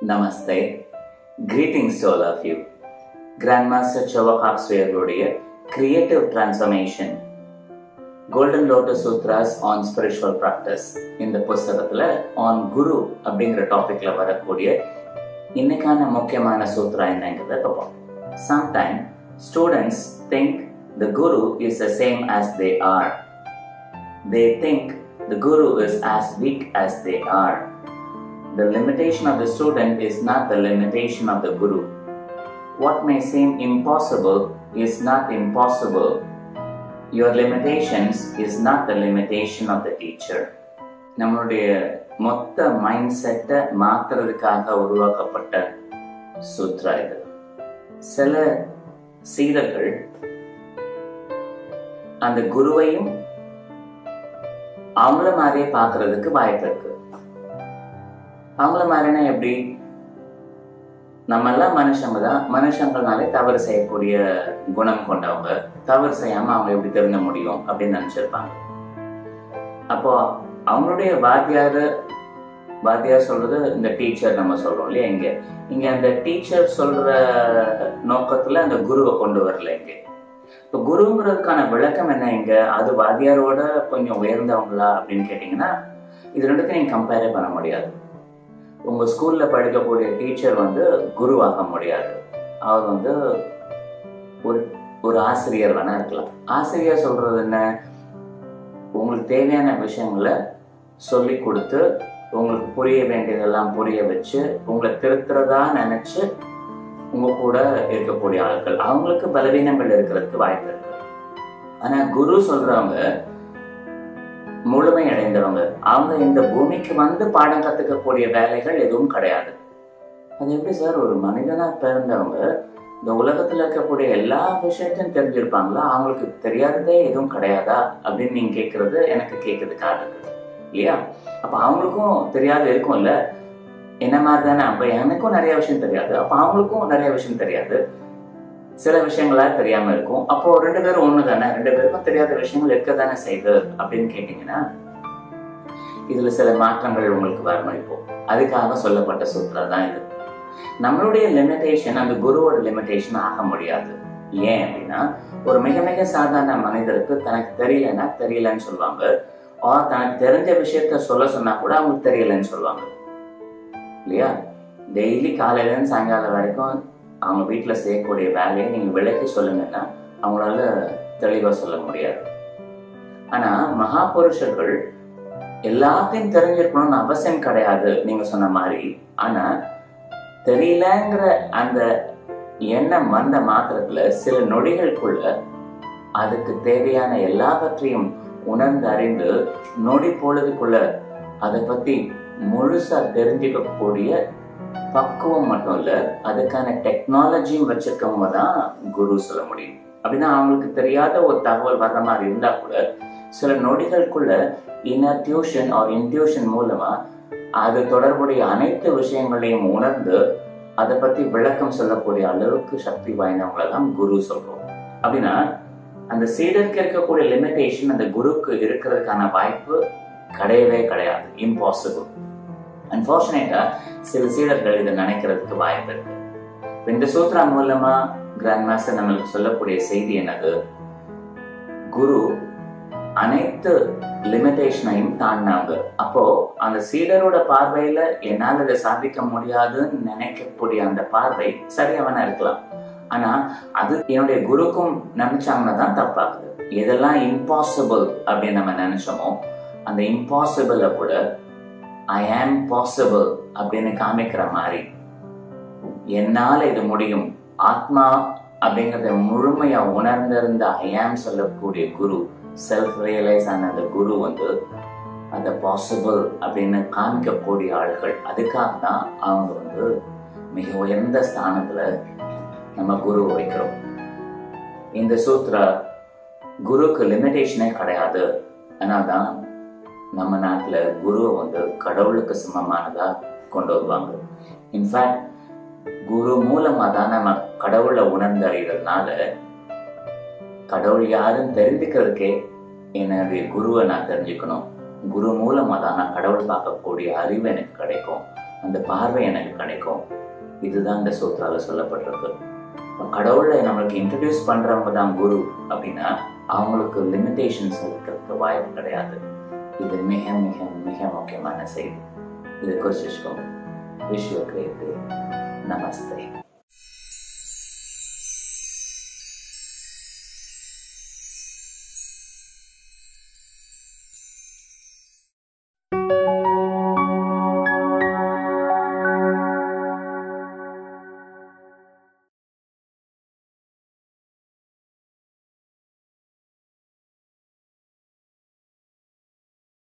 Namaste. Greetings to all of you. Grandmaster Chavakak அவர்களுடைய Creative Transformation golden lotus sutras on spiritual practice இந்த புஸ்தகத்துல on குரு அப்படிங்கிற டாபிக்ல வரக்கூடிய இன்னைக்கான முக்கியமான சூத்ரா என்னங்கிறத பார்ப்போம் sometime students think the guru is the same as they are they think the guru is as weak as they are The limitation of the student is not the limitation of the guru. What may seem impossible is not impossible. Your limitations is not the limitation of the teacher. நம்மளுடைய மொத்த mind செட்டை மாத்துறதுக்காக உருவாக்கப்பட்ட சூத்ரா இது சில சீடர்கள் அந்த குருவையும் அவங்கள மாதிரியே பார்க்கறதுக்கு வாய்ப்பு இருக்கு அவங்கள மாதிரினா எப்படி நம்ம எல்லாம் மனுஷங்க தான் மனுஷங்கள்னாலே தவறு செய்யக்கூடிய குணம் கொண்டவங்க தவறு செய்யாம அவங்க எப்படி தெரிஞ்ச முடியும் அப்படின்னு நினைச்சிருப்பாங்க அப்போ அவங்களுடைய வாத்தியாரு வாத்தியார் சொல்றது இந்த டீச்சர் நம்ம சொல்றோம் இல்லையா இங்க இங்க அந்த டீச்சர் சொல்ற நோக்கத்துல அந்த குருவை கொண்டு வரல இங்க இப்போ குருங்கிறதுக்கான விளக்கம் என்ன இங்க அது வாத்தியாரோட கொஞ்சம் உயர்ந்தவங்களா அப்படின்னு கேட்டீங்கன்னா இது ரெண்டுத்தையும் நீங்க கம்பேரே பண்ண முடியாது உங்க ஸ்கூல்ல படிக்கக்கூடிய டீச்சர் வந்து குருவாக முடியாது அவர் வந்து ஒரு ஒரு ஆசிரியர் வேணா இருக்கலாம் ஆசிரியர் சொல்றது என்ன உங்களுக்கு தேவையான விஷயங்களை சொல்லி கொடுத்து உங்களுக்கு புரிய வேண்டியதெல்லாம் புரிய வச்சு உங்களை திருத்துறதா நினைச்சு உங்க கூட இருக்கக்கூடிய ஆட்கள் அவங்களுக்கு பலவீனங்கள் இருக்கிறதுக்கு வாய்ப்பு இருக்கு ஆனா குரு சொல்றவங்க முழுமை அடைந்தவங்க அவங்க இந்த பூமிக்கு வந்து பாடம் கத்துக்கக்கூடிய வேலைகள் எதுவும் கிடையாது அது எப்படி சார் ஒரு மனிதனா பிறந்தவங்க இந்த உலகத்துல இருக்கக்கூடிய எல்லா விஷயத்தையும் தெரிஞ்சிருப்பாங்களா அவங்களுக்கு தெரியாததே எதுவும் கிடையாதா அப்படின்னு நீங்க கேட்கறது எனக்கு கேட்கறதுக்காக இருக்கு இல்லையா அப்ப அவங்களுக்கும் தெரியாத இருக்கும்ல என்ன மாதிரி தானே அப்ப எனக்கும் நிறைய விஷயம் தெரியாது அப்ப அவங்களுக்கும் நிறைய விஷயம் தெரியாது சில விஷயங்களா தெரியாம இருக்கும் அப்போ ரெண்டு பேரும் ஒண்ணு தானே ரெண்டு பேருக்கும் தெரியாத விஷயங்கள் இருக்க தானே செய்யுது அப்படின்னு கேட்டீங்கன்னா இதுல சில மாற்றங்கள் உங்களுக்கு வரணும் இப்போ அதுக்காக சொல்லப்பட்ட சூத்திரா தான் இது நம்மளுடைய லிமிடேஷன் அந்த குருவோட லிமிடேஷன் ஆக முடியாது ஏன் அப்படின்னா ஒரு மிக மிக சாதாரண மனிதருக்கு தனக்கு தெரியலன்னா தெரியலன்னு சொல்லுவாங்க ஆர் தனக்கு தெரிஞ்ச விஷயத்த சொல்ல சொன்னா கூட அவங்களுக்கு தெரியலன்னு சொல்லுவாங்க இல்லையா டெய்லி காலையில இருந்து சாயங்காலம் வரைக்கும் அவங்க வீட்டில் செய்யக்கூடிய வேலையை நீங்கள் விலக்கி சொல்லுங்கன்னா அவங்களால தெளிவாக சொல்ல முடியாது ஆனால் மகாபுருஷர்கள் எல்லாத்தையும் தெரிஞ்சிருக்கணும்னு அவசியம் கிடையாது நீங்க சொன்ன மாதிரி ஆனா தெரியலங்கிற அந்த எண்ணம் வந்த மாத்திரத்துல சில நொடிகளுக்குள்ள அதுக்கு தேவையான எல்லாவற்றையும் உணர்ந்து அறிந்து நொடி பொழுதுக்குள்ள அதை பத்தி முழுசா தெரிஞ்சுக்கக்கூடிய பக்குவம் மட்டும் இல்ல அதுக்கான டெக்னாலஜியும் வச்சிருக்கவங்க தான் குரு சொல்ல முடியும் அப்படின்னா அவங்களுக்கு தெரியாத ஒரு தகவல் வர்ற மாதிரி இருந்தா கூட சில நொடிகளுக்குள்ள இன்னர் டியூஷன் ஆர் இன்டியூஷன் மூலமா அது தொடர்புடைய அனைத்து விஷயங்களையும் உணர்ந்து அதை பத்தி விளக்கம் சொல்லக்கூடிய அளவுக்கு சக்தி வாய்ந்தவங்களை தான் குரு சொல்றோம் அப்படின்னா அந்த சீடருக்கு இருக்கக்கூடிய லிமிடேஷன் அந்த குருக்கு இருக்கிறதுக்கான வாய்ப்பு கிடையவே கிடையாது இம்பாசிபிள் அன்பார்ச்சுனேட்டா சில சீடர்கள் இதை நினைக்கிறதுக்கு வாய்ப்பு இருக்கு இந்த சூத்ரா மூலமா கிராண்ட் மாஸ்டர் நம்மளுக்கு சொல்லக்கூடிய செய்தி என்னது குரு அனைத்து லிமிடேஷனையும் தாண்டினாங்க அப்போ அந்த சீடரோட பார்வையில என்னால் இதை சாதிக்க முடியாதுன்னு நினைக்கக்கூடிய அந்த பார்வை சரியாவனா இருக்கலாம் ஆனா அது என்னுடைய குருக்கும் நினைச்சாங்கன்னா தான் தப்பாகுது எதெல்லாம் இம்பாசிபிள் அப்படின்னு நம்ம நினைச்சோமோ அந்த இம்பாசிபிளை கூட ஐ ஆம் பாசிபிள் அப்படின்னு காமிக்கிற மாதிரி என்னால இது முடியும் ஆத்மா அப்படிங்கறத முழுமையா உணர்ந்திருந்த ஐ ஆம் சொல்லக்கூடிய குரு செல்ஃப் ரியலைஸ் ஆன அந்த குரு வந்து அந்த பாசிபிள் அப்படின்னு காமிக்கக்கூடிய ஆட்கள் அதுக்காக தான் அவங்க வந்து மிக உயர்ந்த ஸ்தானத்துல நம்ம குரு வைக்கிறோம் இந்த சூத்ரா குருக்கு லிமிடேஷனே கிடையாது அதனால்தான் நம்ம நாட்டில் குருவை வந்து கடவுளுக்கு சமமானதா கொண்டு வருவாங்க இன்ஃபேக்ட் குரு மூலமா தான் நம்ம கடவுளை உணர்ந்தறிகிறதுனால கடவுள் யாருன்னு தெரிஞ்சுக்கிறதுக்கே என்னுடைய குருவை நான் தெரிஞ்சுக்கணும் குரு மூலமா தான் நான் கடவுள் பார்க்கக்கூடிய அறிவு எனக்கு கிடைக்கும் அந்த பார்வை எனக்கு கிடைக்கும் இதுதான் இந்த சூத்ரால சொல்லப்பட்டிருக்கு இப்ப கடவுளை நம்மளுக்கு இன்ட்ரடியூஸ் பண்றவங்க தான் குரு அப்படின்னா அவங்களுக்கு லிமிடேஷன்ஸ் இருக்கிறதுக்கு வாய்ப்பு கிடையாது இது மிக மிக மிக முக்கியமான செய்தி இது குறிச்சு வச்சுக்கோங்க விஷ் யூ கிரேட் நமஸ்தே